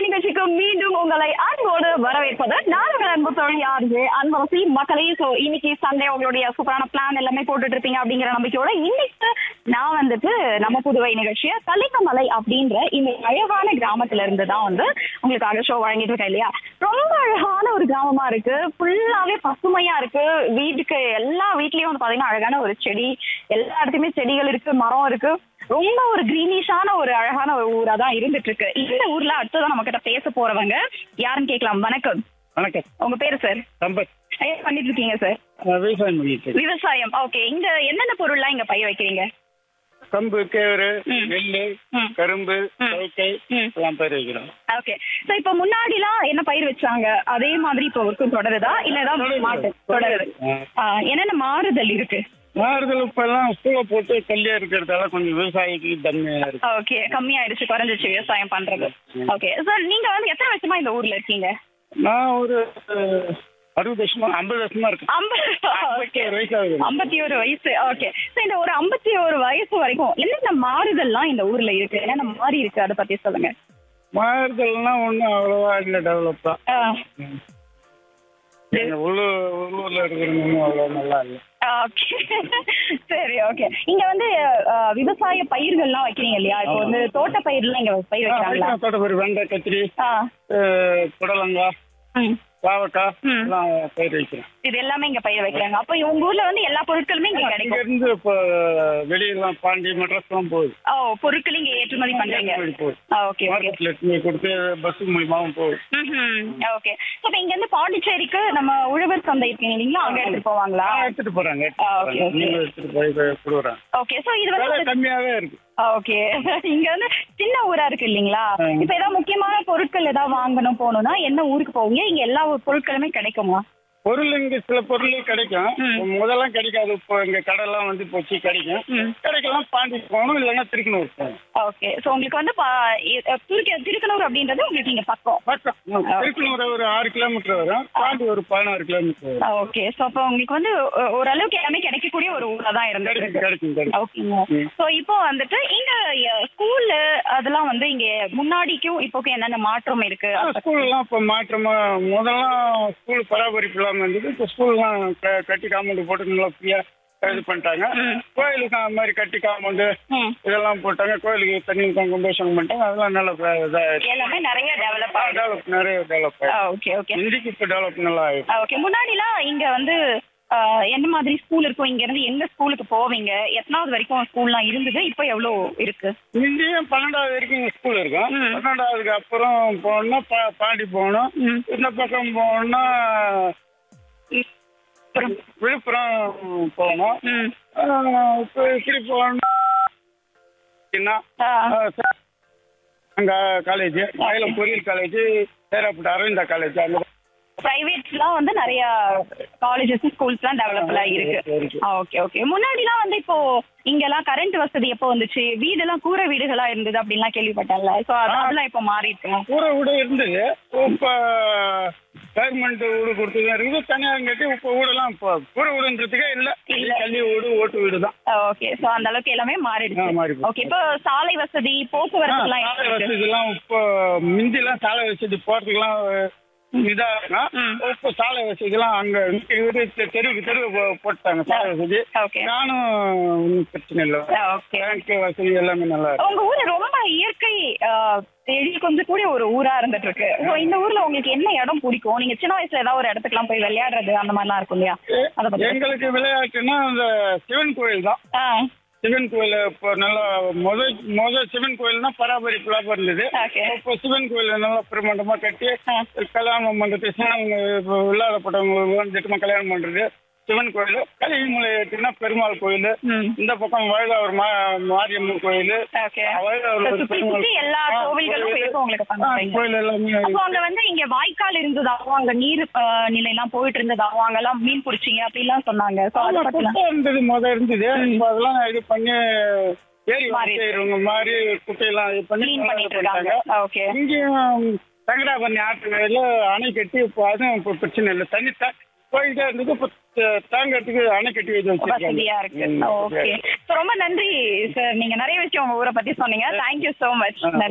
நிகழ்ச்சிக்கு மீண்டும் உங்களை அன்போடு வரவேற்பது நான் உங்கள் அன்பு தோழி ஆர்ஜே அன்பரசி மக்களே சோ இன்னைக்கு சண்டே உங்களுடைய சூப்பரான பிளான் எல்லாமே போட்டுட்டு இருப்பீங்க அப்படிங்கிற நம்பிக்கையோட இன்னைக்கு நான் வந்துட்டு நம்ம புதுவை நிகழ்ச்சிய கலிங்கமலை அப்படின்ற இந்த அழகான கிராமத்துல இருந்து தான் வந்து உங்களுக்காக ஷோ வழங்கிட்டு இருக்கேன் இல்லையா ரொம்ப அழகான ஒரு கிராமமா இருக்கு ஃபுல்லாவே பசுமையா இருக்கு வீட்டுக்கு எல்லா வீட்லயும் வந்து பாத்தீங்கன்னா அழகான ஒரு செடி எல்லா இடத்துலயுமே செடிகள் இருக்கு மரம் இருக்கு ரொம்ப ஒரு கிரீனிஷான ஒரு அழகான ஒரு ஊரா தான் இருந்துட்டு இருக்கு இந்த ஊர்ல அடுத்ததான் நம்ம கிட்ட பேச போறவங்க யாருன்னு கேட்கலாம் வணக்கம் வணக்கம் உங்க பேரு சார் சம்பத் என்ன பண்ணிட்டு இருக்கீங்க சார் நான் விவசாயம் பண்ணிட்டு இருக்கேன். விவசாயம் ஓகே இங்க என்னென்ன பொருள்லாம் இங்க பயிர் வைக்கிறீங்க கம்பு கேவரு ம். நெல்லு ம். கரும்பு ம். சவுக்கை ம். எல்லாம் பயிர் வைக்கிறோம் ஓகே சோ இப்ப முன்னாடிலாம் என்ன பயிர் வச்சாங்க அதே மாதிரி இப்ப ஒர்க்கும் தொடருதா இல்ல ஏதாவது மாட்டு தொடருது ஆ, என்னென்ன மாறுதல் இருக்கு மாறுதல் இப்ப எல்லாம் ஸ்கூல போட்டு கல்லியா இருக்கிறதால கொஞ்சம் விவசாயிக்கு தன்மையா இருக்கு ஓகே கம்மியாயிடுச்சு குறைஞ்சிச்சு விவசாயம் பண்றது ஓகே சார் நீங்க வந்து எத்தனை வருஷமா இந்த ஊர்ல இருக்கீங்க நான் ஒரு அஹ், அறுபது வருஷமா ஐம்பது வருஷமா இருக்கேன் ஐம்பது ஓகே ஒரு வயசு ஆகுது ஐம்பத்தி ஒரு வயசு ஓகே சோ இந்த ஒரு ஐம்பத்தி ஒரு வயசு வரைக்கும் என்னென்ன மாறுதல்லாம் இந்த ஊர்ல இருக்கு என்னென்ன மாறி இருக்கு அதை பத்தி சொல்லுங்க மாறுதல்லாம் ஒன்றும் அவ்வளவா இல்லை டெவலப் தான் ஆ, எங்க உள்ளூர் உள்ளூர்ல இருக்கிறவங்க அவ்வளோ நல்லா இல்லை ஓகே சரி ஓகே இங்க வந்து ஆ, விவசாய பயிர்கள்லாம் வைக்கிறீங்க இல்லையா இப்போ வந்து தோட்ட பயிர்லாம் இங்க பயிர் வைக்கிறாங்களா தோட்டப்பயிர் வெண்டை கத்திரி ஆ அஹ், புடலங்காய் ம் பாவக்காய் ம். எல்லாம் பயிர் வைக்கிறேன் இது எல்லாமே இங்க பயிர் வைக்கிறாங்க அப்போ உங்க ஊர்ல வந்து எல்லா பொருட்களுமே இங்க இங்க கிடைக்கும் இருந்து இப்போ வெளியெல்லாம் பாண்டி மெட்ராஸ் எல்லாம் போகுது ஓ பொருட்கள் இங்க ஏற்றுமதி பண்றீங்க ஏற்றுமதி போகுது ஓகே ஓகே மார்க்கெட்ல எடுத்து கொடுத்து பஸ் மூலியமாவும் போகுது ஓகே இப்போ இங்க இருந்து பாண்டிச்சேரிக்கு நம்ம உழவர் சந்தை இருக்கீங்க இல்லைங்களா அங்க எடுத்துட்டு போவாங்களா ஆ, எடுத்துட்டு போறாங்க ஆ, எடுத்துட்டு okay, போறாங்க. okay. நீங்களும் எடுத்துட்டு போய் போய் கொடுக்குறாங்க ஓகே சோ இது விலை வந்து கம்மியாவே இருக்கு ஓகே இங்க வந்து சின்ன ஊரா இருக்கு இல்லீங்களா ஆ. இப்ப ஏதாவது முக்கியமான பொருட்கள் ஏதாவது வாங்கணும் போகணும்னா என்ன ஊருக்கு போவீங்க இங்க எல்லா பொருட்களுமே கிடைக்குமா பொருள் இங்க சில பொருள் கிடைக்கும் ம். இப்ப முதல்லாம் கிடைக்காது இப்போ இங்க கடைலாம் வந்து போச்சு கிடைக்கும் ம். கிடைக்கலாம் பாண்டி போகணும் இல்லைன்னா திருக்கனூர் போகணும் ஓகே சோ உங்களுக்கு வந்து பா- இ- துருக்க திருக்கனூர் அப்படின்றது உங்களுக்கு இங்க பக்கம் பக்கம் திருக்கனூர் ஒரு ஆறு கிலோமீட்டர் வரும் பாண்டி ஒரு பதினாறு கிலோமீட்டர் வரும் ஓகே சோ அப்போ உங்களுக்கு வந்து ஒ- ஓரளவுக்கு எல்லாமே கிடைக்கக்கூடிய ஒரு ஊரா தான் இருந்துட்டு கிடைக்கும் இருக்கு கிடைக்கும் கிடைக்கும் ஓகேங்க ம். சோ இப்போ வந்துட்டு இங்க ஸ்கூல்ல அதெல்லாம் வந்து இங்க முன்னாடிக்கும் இப்போக்கும் என்னென்ன மாற்றம் இருக்கு ஆ, ஸ்கூல்லாம் இப்போ மாற்றமா முதல்லாம் ஸ்கூல் பராமரிப்பு இல்லாமல் இருந்தது இப்போ ஸ்கூல்லாம் க- கட்டி காம்பவுண்டு போட்டு நல்லா ஃப்ரீயாக இது பண்ணிட்டாங்க ம். கோயிலுக்கு அந்த மாதிரி கட்டி காம்பவுண்டு ம். இதெல்லாம் போட்டாங்க கோயிலுக்கு தண்ணி கும்பேஷன் பண்ணிட்டாங்க அதெல்லாம் நல்ல இதாக எல்லாமே நிறைய டெவலப் ஆகுது டெவலப் நிறைய டெவலப் ஆயிடுச்சு ஓகே ஓகே இந்திக்கு இப்போ டெவலப் நல்லா ஆயிடுச்சு ஓகே முன்னாடிலாம் இங்க வந்து ஆ, என்ன மாதிரி ஸ்கூல் இருக்கும் இங்க இருந்து எங்க ஸ்கூலுக்கு போவீங்க எத்தனாவது வரைக்கும் ஸ்கூல்லாம் இருந்தது இப்போ எவ்வளவு இருக்கு இந்தியும் பன்னெண்டாவது வரைக்கும் இங்கே ஸ்கூல் இருக்கும் ம். பன்னெண்டாவதுக்கு அப்புறம் போகணும்னா பா பாண்டி போகணும் ம். இந்த பக்கம் போகணும்னா விழுப்புரம் போகணும் ம் ஆஹ் இப்போ இப்படி போகணும்னா என்ன, ஆ, ஆஹ் ச- அங்க காலேஜ் மயிலம் பொறியியல் காலேஜ் சேராப்பட்டு அரவிந்தா காலேஜ் அந்த பிரைவேட்லாம் வந்து நிறைய காலேஜஸ் ஸ்கூல்ஸ்லாம் டெவலப் இருக்கு இருக்கு. ஓகே ஓகே முன்னாடிலாம் வந்து இப்போ இங்கெல்லாம் கரண்ட் வசதி எப்போ வந்துச்சு வீடெல்லாம் கூரை வீடுகளா இருந்தது அப்படின்லாம் கேள்விப்பட்டேன்ல சோ அதெல்லாம் இப்போ மாறி இருக்கு கூரை வீடு இருந்தது இப்போ கவர்மெண்ட் வீடு கொடுத்தது இருக்குது தனியார் கட்டி இப்போ வீடெல்லாம் இப்போ கூரை வீடுன்றதுக்கே இல்லை இல்ல. கல்வி வீடு ஓட்டு வீடு தான் ஓகே சோ அந்த அளவுக்கு எல்லாமே மாறிடுச்சு ஆ, மாறி போச்சு. ஓகே இப்போ சாலை வசதி போக்குவரத்து எல்லாம் சாலை எப்படி இருக்கு? வசதிலாம் இப்போ முந்திலாம் சாலை வசதி போறதுக்குலாம் இதா இருக்கும் ம். இப்போ சாலை வசதிலாம் அங்க இருக்கு தெருவுக்கு தெருவு போ- போட்டாங்க சாலை வசதி ஓகே நானும் ஒன்றும் பிரச்சனை இல்லை ஓகே பேங்க் வசதி எல்லாமே நல்லா இருக்கு உங்க ஊரு ரொம்ப இயற்கை எழில் கொஞ்சம் கூடிய ஒரு ஊரா இருந்துட்டு இருக்கு So, இந்த ஊர்ல உங்களுக்கு என்ன இடம் பிடிக்கும் நீங்க சின்ன வயசுல ஏதாவது ஒரு இடத்துக்குலாம் போய் விளையாடுறது அந்த மாதிரிலாம் இருக்கும் இல்லையா அதை பத்தி எங்களுக்கு விளையாட்டுன்னா அந்த சிவன் கோயில் தான் ஆ சிவன் கோயில் இப்போ நல்லா முத முத சிவன் கோயில்னா பராமரிப்புலாம் இருந்தது ஓகே இப்போ சிவன் கோயில் நல்லா பிரமாண்டமா கட்டி ஆ. கல்யாணம் பண்றது சிவன் இப்போ இல்லாதப்பட்டவங்களுக்கு திட்டமா கல்யாணம் பண்றது சிவன் கோயில் கலிமலை எடுத்தீங்கன்னா பெருமாள் கோயில் ம் இந்த பக்கம் வயலாவர் மா மாரியம்மன் கோயில் ஓகே வயலாவர் ஒரு சுத்தி பெருமாள் சுத்தி எல்லா ஆ, கோவில்களும் கோயில். இருக்கும் உங்களுக்கு ஆ, பண்ணுவீங்க கோயில் எல்லாமே அப்போ அங்க வந்து இங்க வாய்க்கால் இருந்ததாகவும் அங்க நீர் ஆ, நிலையெல்லாம் போயிட்டு இருந்ததாகவும் அங்கெல்லாம் மீன் பிடிச்சிங்க அப்படிலாம் சொன்னாங்க சோ அதை ஆமா, பத்திலாம் குட்டை இருந்தது முத இருந்தது இப்போ அதெல்லாம் இது பண்ணி ஏரி மாறி இருக்கு. செய்யறவங்க மாதிரி குட்டையெல்லாம் இது பண்ணி கிளீன் நல்லா பண்ணிட்டு இது இருக்காங்க பண்ணிட்டாங்க. ஓகே இங்கேயும் தங்கடாபண்ணி ஆற்று வயல அணை கட்டி இப்போ அதுவும் இப்போ பிரச்சனை இல்லை தண்ணி த- போயிட்டே இருந்தது இப்போ த- தாங்கறதுக்கு அணை கட்டி வச்சு வசதியா இருக்கு ம், ஓகே ரொம்ப நன்றி சார் நீங்க நிறைய விஷயம் உங்க ஊரை பத்தி சொன்னீங்க தேங்க்யூ சோ மச் ஆ.